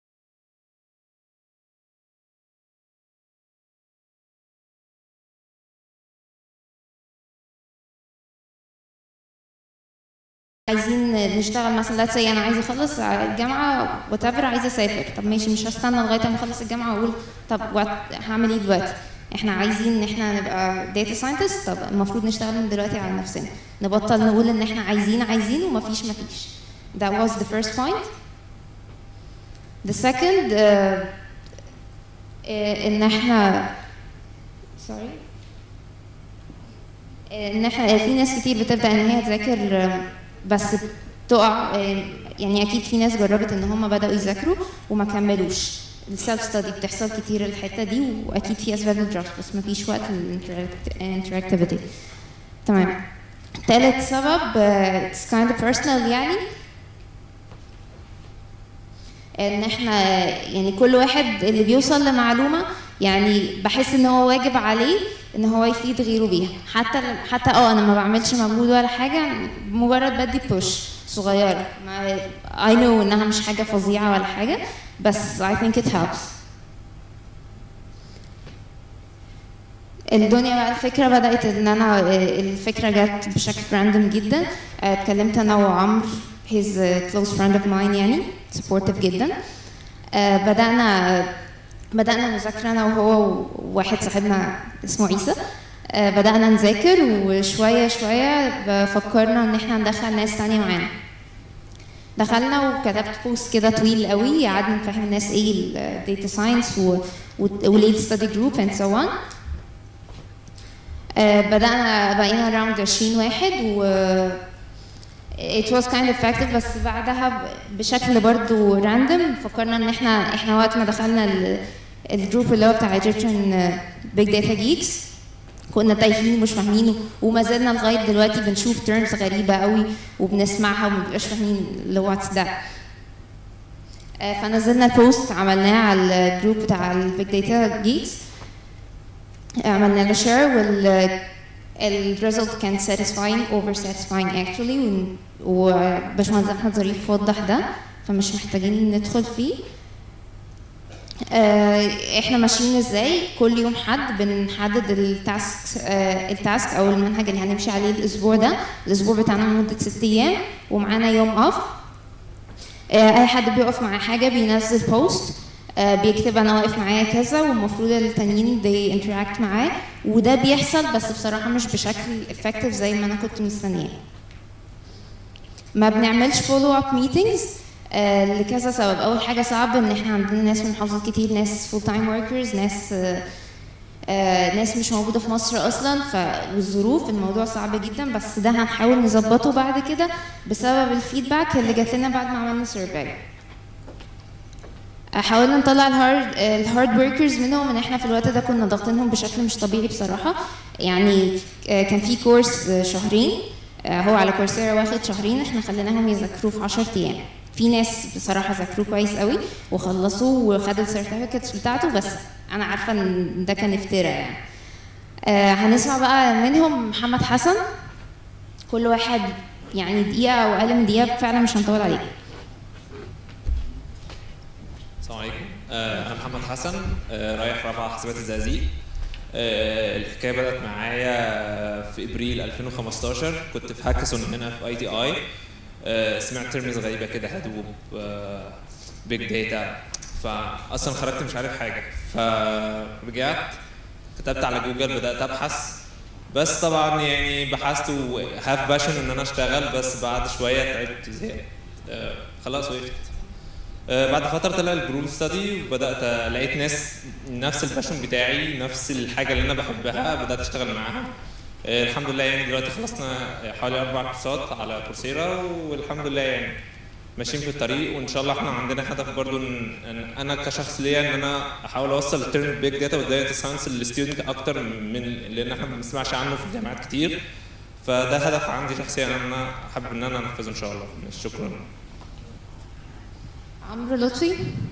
عايزين نشتغل مثلا لا انا عايزه اخلص الجامعه وتابر عايزه اسافر طب ماشي مش هستنى لغايه ما اخلص الجامعه واقول طب وات- هعمل ايه دلوقتي احنا عايزين ان احنا نبقى داتا ساينتست طب المفروض نشتغل من دلوقتي على نفسنا نبطل نقول ان احنا عايزين عايزين ومفيش مفيش that was the first point the second uh, uh, ان احنا sorry ان احنا في ناس كتير بتبدا ان هي تذاكر آه، بس بتقع آه، يعني اكيد في ناس جربت ان هم بداوا يذاكروا وما كملوش السيلف ستادي بتحصل كتير الحته دي واكيد في اسباب للدراسه بس ما فيش وقت للانتراكتيفيتي تمام ثالث سبب اتس كايند بيرسونال يعني ان احنا يعني كل واحد اللي بيوصل لمعلومه يعني بحس ان هو واجب عليه ان هو يفيد غيره بيها حتى حتى اه انا ما بعملش مجهود ولا حاجه مجرد بدي بوش صغيره اي نو انها مش حاجه فظيعه ولا حاجه بس I think it helps الدنيا بقى الفكرة بدأت إن أنا آه، الفكرة جت بشكل راندوم جدا آه، اتكلمت أنا وعمرو he's a close friend of mine يعني supportive جدا آه، بدأنا بدأنا مذاكرة أنا وهو وواحد صاحبنا اسمه عيسى آه، بدأنا نذاكر وشوية شوية فكرنا إن احنا ندخل ناس تانية معانا دخلنا وكتبت بوست كده طويل قوي قعدنا نفهم الناس ايه الداتا ساينس وليه الستادي جروب اند سو اون بدأنا بقينا around 20 واحد و it was kind of effective بس بعدها ب- بشكل برضو random فكرنا ان احنا احنا وقت ما دخلنا ال- الجروب اللي هو بتاع Egyptian بيج داتا جيكس كنا تايهين ومش فاهمين وما زلنا لغايه دلوقتي بنشوف تيرمز غريبه قوي وبنسمعها وما بنبقاش فاهمين اللي واتس ده آه، فنزلنا البوست عملناه على الجروب بتاع البيج داتا جيكس عملنا له شير وال الريزلت كان satisfying over satisfying actually ون- وباشمهندس احمد ظريف وضح ده فمش محتاجين ندخل فيه آه، احنا ماشيين ازاي كل يوم حد بنحدد التاسك آه، التاسك او المنهج اللي هنمشي عليه الاسبوع ده الاسبوع بتاعنا لمده ست ايام ومعانا يوم اوف آه، اي حد بيقف معاه حاجه بينزل بوست آه، بيكتب انا واقف معايا كذا والمفروض التانيين they interact معاه وده بيحصل بس بصراحه مش بشكل effective زي ما انا كنت مستنياه ما بنعملش فولو اب ميتينجز لكذا سبب اول حاجه صعب ان احنا عندنا ناس من محافظات كتير ناس فول تايم وركرز ناس آه، آه، ناس مش موجوده في مصر اصلا ف والظروف الموضوع صعب جدا بس ده هنحاول نظبطه بعد كده بسبب الفيدباك اللي جات لنا بعد ما عملنا سيرفي حاولنا نطلع الهارد الهارد وركرز منهم ان احنا في الوقت ده كنا ضاغطينهم بشكل مش طبيعي بصراحه يعني آه، كان في كورس آه، شهرين آه، هو على كورسيرا واخد شهرين احنا خليناهم يذاكروه في 10 ايام في ناس بصراحه ذاكروه كويس قوي وخلصوه وخدوا السيرتيفيكتس بتاعته بس انا عارفه ان ده كان افتراء يعني آه، هنسمع بقى منهم محمد حسن كل واحد يعني دقيقه او اقل من دقيقه فعلا مش هنطول عليه السلام عليكم آه، انا محمد حسن آه، رايح رابعه حسابات الزقازيق آه، الحكايه بدات معايا في ابريل 2015 كنت في هاكاثون هنا في اي تي اي سمعت ترمز غريبه كده هدوب بيج داتا فاصلا خرجت مش عارف حاجه فرجعت كتبت على جوجل بدات ابحث بس طبعا يعني بحثت وهاف باشن ان انا اشتغل بس بعد شويه تعبت زهقت آه، خلاص وقفت آه، بعد فتره طلع الجروب ستادي وبدات لقيت ناس نفس الباشن بتاعي نفس الحاجه اللي انا بحبها بدات اشتغل معاها آه، الحمد لله يعني دلوقتي خلصنا حوالي اربع كورسات على كورسيرا والحمد لله يعني ماشيين في الطريق وان شاء الله احنا عندنا هدف برضو ان إن انا كشخص ليا ان انا احاول اوصل الترم بيج داتا والداتا ساينس للستودنت اكتر من لان احنا ما بنسمعش عنه في الجامعات كتير فده هدف عندي شخصيا ان انا حابب ان انا انفذه ان شاء الله شكرا عمرو لطفي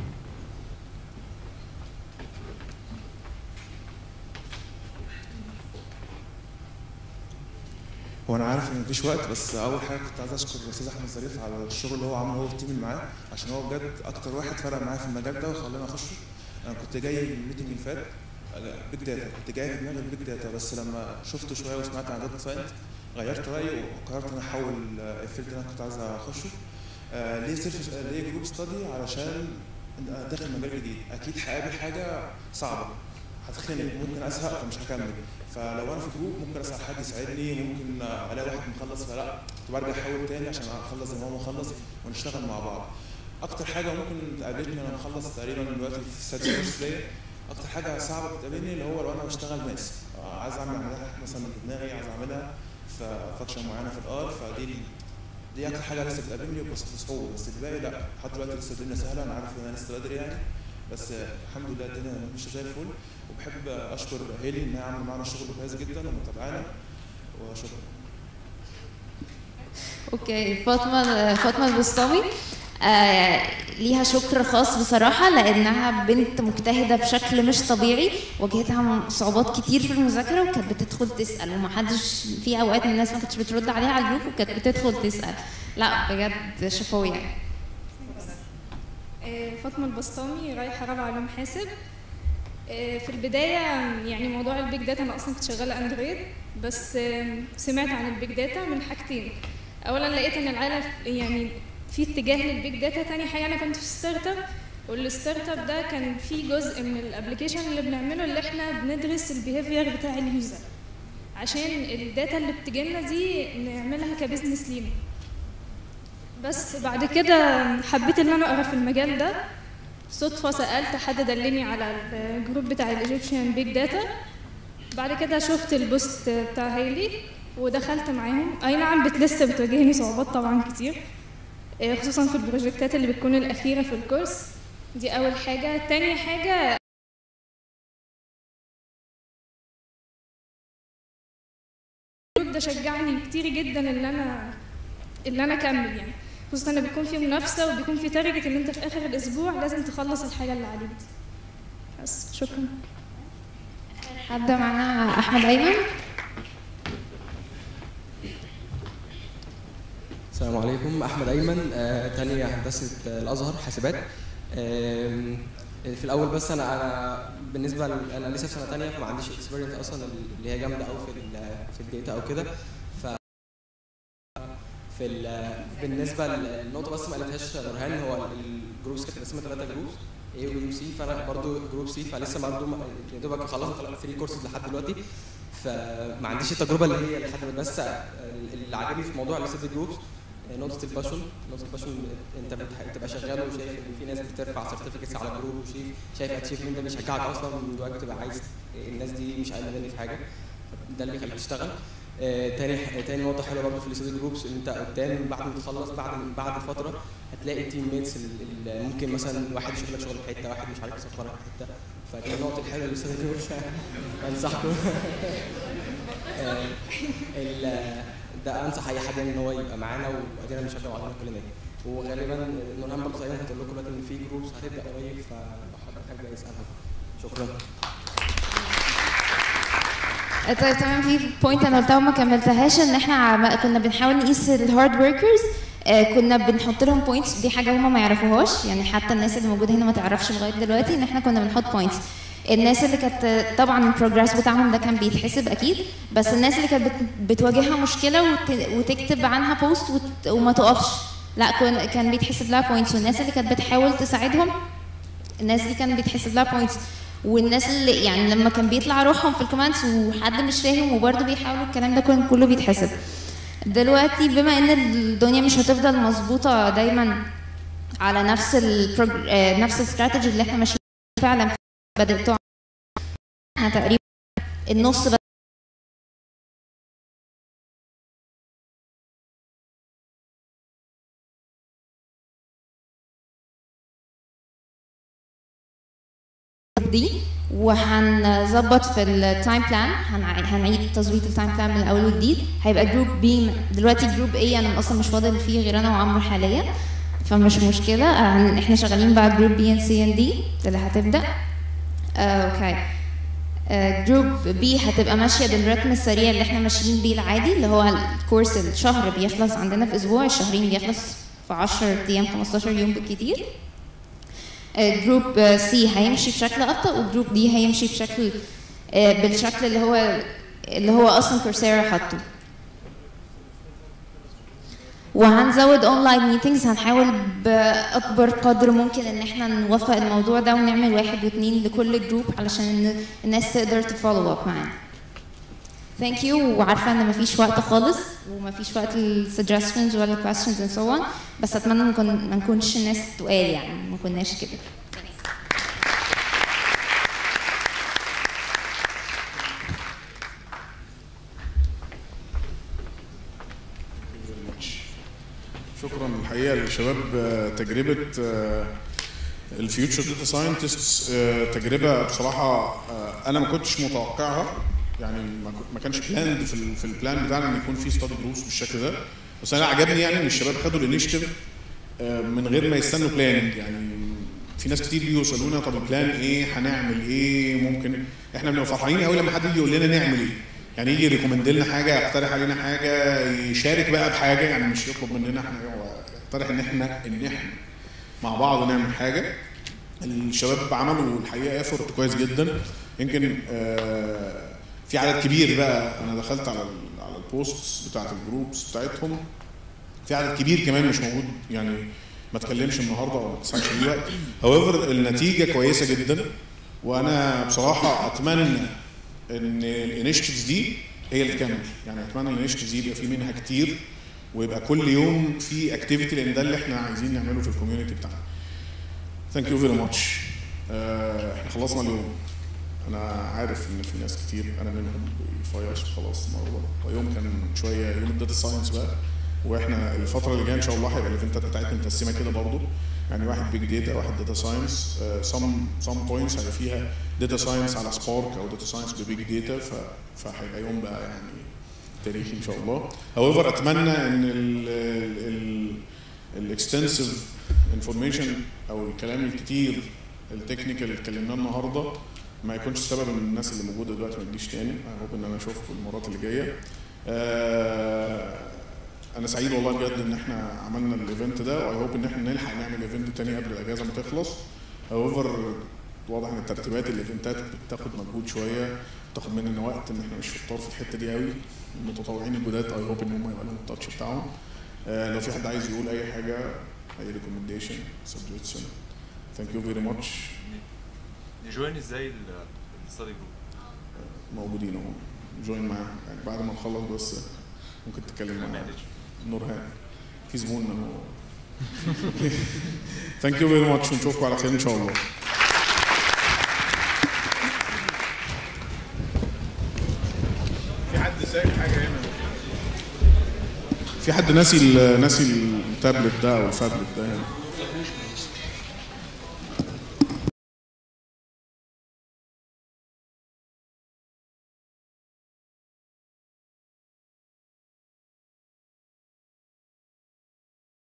هو انا عارف ان مفيش وقت بس اول حاجه كنت عايز اشكر الاستاذ احمد ظريف على الشغل اللي هو عمله هو والتيم اللي معاه عشان هو بجد اكتر واحد فرق معايا في المجال ده وخلاني اخشه انا كنت جاي من الميتنج اللي فات بيج داتا كنت جاي في دماغي البيج داتا بس لما شفته شويه وسمعت عن داتا ساينس غيرت رايي وقررت ان انا احول آه، الفيلد اللي انا كنت عايز اخشه آه، ليه سيلف آه، ليه جروب ستادي علشان أنا داخل مجال جديد اكيد هقابل حاجه صعبه هتخنق ممكن ازهق فمش هكمل فلو انا في جروب ممكن اسال حد يساعدني ممكن الاقي واحد مخلص فلا كنت برجع احاول تاني عشان اخلص زي ما هو مخلص ونشتغل مع بعض اكتر حاجه ممكن تقابلني انا مخلص تقريبا دلوقتي في السادس كورس ليا اكتر حاجه صعبه بتقابلني اللي هو لو انا بشتغل ماس آه، عايز اعمل عمليه مثلا في دماغي عايز اعملها في فاكشن معينه في الار فدي دي اكتر حاجه لسه بتقابلني بس بصعوبه بس الباقي لا لحد دلوقتي لسه الدنيا سهله انا عارف ان انا لسه بدري يعني بس آه، الحمد لله الدنيا ماشيه زي الفل وبحب اشكر هيلي انها عامله معانا شغل كويس جدا ومتابعانا وشكرا اوكي فاطمه فاطمه البسطامي آه ليها شكر خاص بصراحة لأنها بنت مجتهدة بشكل مش طبيعي واجهتها صعوبات كتير في المذاكرة وكانت بتدخل تسأل ومحدش في أوقات من الناس ما كانتش بترد عليها على الجروب وكانت بتدخل تسأل لا بجد شابو يعني آه، فاطمة البسطامي رايحة رابعة علوم حاسب آه، في البداية يعني موضوع البيج داتا أنا أصلا كنت شغالة أندرويد بس آه، سمعت عن البيج داتا من حاجتين أولا لقيت إن العالم يعني في اتجاه للبيج داتا تاني حاجة أنا كنت في ستارت اب والستارت اب ده كان فيه جزء من الابلكيشن اللي بنعمله اللي احنا بندرس البيهيفير بتاع اليوزر عشان الداتا اللي بتجيلنا دي نعملها كبزنس لينا بس بعد كده حبيت ان انا اقرا في المجال ده صدفة سألت حد دلني على الجروب بتاع الايجيبشن بيج داتا بعد كده شفت البوست بتاع هايلي ودخلت معاهم اي نعم بت لسه بتواجهني صعوبات طبعا كتير إيه، خصوصا في البروجكتات اللي بتكون الاخيره في الكورس دي اول حاجه تاني حاجه الجروب ده شجعني كتير جدا ان انا ان انا اكمل يعني خصوصا ان بيكون في منافسه وبيكون في تارجت ان انت في اخر الاسبوع لازم تخلص الحاجه اللي عليك دي بس شكرا حد معانا احمد ايمن السلام عليكم احمد ايمن آه، تانية هندسه آه، الازهر حاسبات آم، في الاول بس انا انا بالنسبه ل- انا لسه في سنه تانية فما عنديش اكسبيرينس اصلا اللي هي جامده قوي في ال- في الداتا او كده ف في ال- بالنسبه للنقطه بس ما قالتهاش نورهان هو الجروبس كانت مقسمه ثلاثه جروبس A و B و C فانا برضو جروب سي فلسه برضو ما- يا دوبك خلصت 3 كورسز لحد دلوقتي فما عنديش التجربه اللي هي لحد دلوقتي. بس اللي عجبني في موضوع الستدي جروبس نقطة الباشون نقطة الباشون انت بتح- بتبقى شغال وشايف ان في ناس بترفع سيرتيفيكتس على الجروب وشايف شايف اتشيفمنت ده بيشجعك اصلا من جواك تبقى عايز الناس دي مش اقل مني في حاجة ده اللي بيخليك تشتغل آه، تاني تاني نقطة حلوة برضه في الاستوديو جروبس انت قدام بعد ما تخلص بعد بعد فترة هتلاقي تيم ميتس اللي ممكن مثلا واحد يشوف لك شغل في حتة واحد مش عارف يسافرك في حتة فدي النقطة الحلوة اللي الاستوديو جروبس انصحكم آه، ال- ده انصح اي حد يعني ان هو يبقى معانا وادينا بنشجع بعضنا كلنا وغالبا نورهان برضه تقريبا هتقول لكم دلوقتي ان في جروبس هتبدا قريب فلو حد حاجه يسالها شكرا طيب تمام في بوينت انا قلتها وما كملتهاش ان احنا عم- كنا بنحاول نقيس الهارد وركرز كنا بنحط لهم بوينتس دي حاجه هم ما يعرفوهاش يعني حتى الناس اللي موجوده هنا ما تعرفش لغايه دلوقتي ان احنا كنا بنحط بوينتس الناس اللي كانت طبعا البروجرس بتاعهم ده كان بيتحسب اكيد بس الناس اللي كانت بت- بتواجهها مشكله وت- وتكتب عنها بوست وت- وما تقفش لا كان كان بيتحسب لها بوينتس والناس اللي كانت بتحاول تساعدهم الناس دي كان بيتحسب لها بوينتس والناس اللي يعني لما كان بيطلع روحهم في الكومنتس وحد مش فاهم وبرضه بيحاولوا الكلام ده كان كله بيتحسب دلوقتي بما ان الدنيا مش هتفضل مظبوطه دايما على نفس البروج... آه، نفس الاستراتيجي اللي احنا ماشيين فعلا بدات تقع احنا تقريبا النص بس دي وهنظبط في التايم بلان هنعيد تظبيط التايم بلان من الاول وجديد هيبقى جروب بي دلوقتي جروب اي انا اصلا مش فاضل فيه غير انا وعمرو حاليا فمش مشكله هن- احنا شغالين بقى جروب بي ان سي ان دي اللي هتبدا آه، اوكي آه، جروب بي هتبقى ماشيه بالرتم السريع اللي احنا ماشيين بيه العادي اللي هو الكورس الشهر بيخلص عندنا في اسبوع الشهرين بيخلص في 10 ايام 15 يوم بالكتير جروب سي هيمشي بشكل ابطا وجروب دي هيمشي بشكل آه، بالشكل اللي هو اللي هو اصلا كورسيرا حاطه وهنزود اونلاين ميتينجز هنحاول باكبر قدر ممكن ان احنا نوفق الموضوع ده ونعمل واحد واثنين لكل جروب علشان إن الناس تقدر تفولو اب معانا ثانك يو وعارفه ان مفيش وقت خالص ومفيش وقت للسجستشنز ولا questions and so on بس اتمنى ما نكون- ما نكونش ناس تقال يعني ما كناش كده شكرا الحقيقه للشباب آه، تجربه الفيوتشر داتا ساينتست تجربه بصراحه آه، انا ما كنتش متوقعها يعني ما كنت- ما كانش بلاند في ال- في البلان بتاعنا ان يكون في ستادي جروبس بالشكل ده بس انا عجبني يعني ان الشباب خدوا الانيشيتيف من غير ما يستنوا بلان يعني في ناس كتير بيجوا يسالونا طب البلان ايه هنعمل ايه ممكن احنا بنبقى فرحانين قوي لما حد يجي يقول لنا نعمل ايه يعني يجي يريكومند لنا حاجه يقترح علينا حاجه يشارك بقى بحاجه يعني مش يطلب مننا احنا هو يقترح ان احنا ان احنا مع بعض نعمل حاجه الشباب عملوا الحقيقه ايفورت كويس جدا يمكن آه، في عدد كبير بقى انا دخلت على ال- على البوستس بتاعت الجروبس بتاعتهم في عدد كبير كمان مش موجود يعني ما اتكلمش النهارده او ما تسعش ليه وقت هاويفر النتيجه كويسه جدا وانا بصراحه اتمنى ان الانشيتيفز دي هي اللي تكمل يعني اتمنى الانشيتيفز دي يبقى في منها كتير ويبقى كل يوم في اكتيفيتي لان ده اللي احنا عايزين نعمله في الكوميونتي بتاعنا ثانك يو فيري ماتش احنا خلصنا اليوم انا عارف ان في ناس كتير انا منهم بيفيص خلاص الموضوع اليوم كان شويه يوم الداتا ساينس بقى واحنا الفتره اللي جايه ان شاء الله هيبقى الايفنتات بتاعتنا متقسمه كده برضه يعني واحد بيج داتا واحد داتا ساينس سم سم بوينتس هيبقى فيها داتا ساينس على سبارك او داتا ساينس ببيج داتا فهيبقى يوم بقى يعني تاريخي ان شاء الله. هاويفر اتمنى ان ال ال الاكستنسيف انفورميشن او الكلام الكتير التكنيكال اللي اتكلمناه النهارده ما يكونش سبب ان الناس اللي موجوده دلوقتي ما تجيش تاني اي هوب ان انا اشوفكم المرات اللي جايه آه، انا سعيد والله بجد ان احنا عملنا الايفنت ده واي هوب ان احنا نلحق نعمل ايفنت تاني قبل الاجازه ما تخلص هاوفر واضح ان ترتيبات الايفنتات بتاخد مجهود شويه بتاخد مننا وقت ان احنا مش شطار في الحته دي قوي المتطوعين الجداد اي هوب ان هم يبقى لهم التاتش بتاعهم آه، لو في حد عايز يقول اي حاجه اي ريكومنديشن سجستشن ثانك يو فيري ماتش نجوين ازاي الاستادي جروب موجودين اهو جوين معانا يعني بعد ما نخلص بس ممكن تتكلم مع نورهان في زبون اهو ثانك يو فيري ماتش ونشوفكم على خير ان شاء الله في حد سايب حاجه هنا في حد ناسي ال- ناسي التابلت ده او الفابلت ده هنا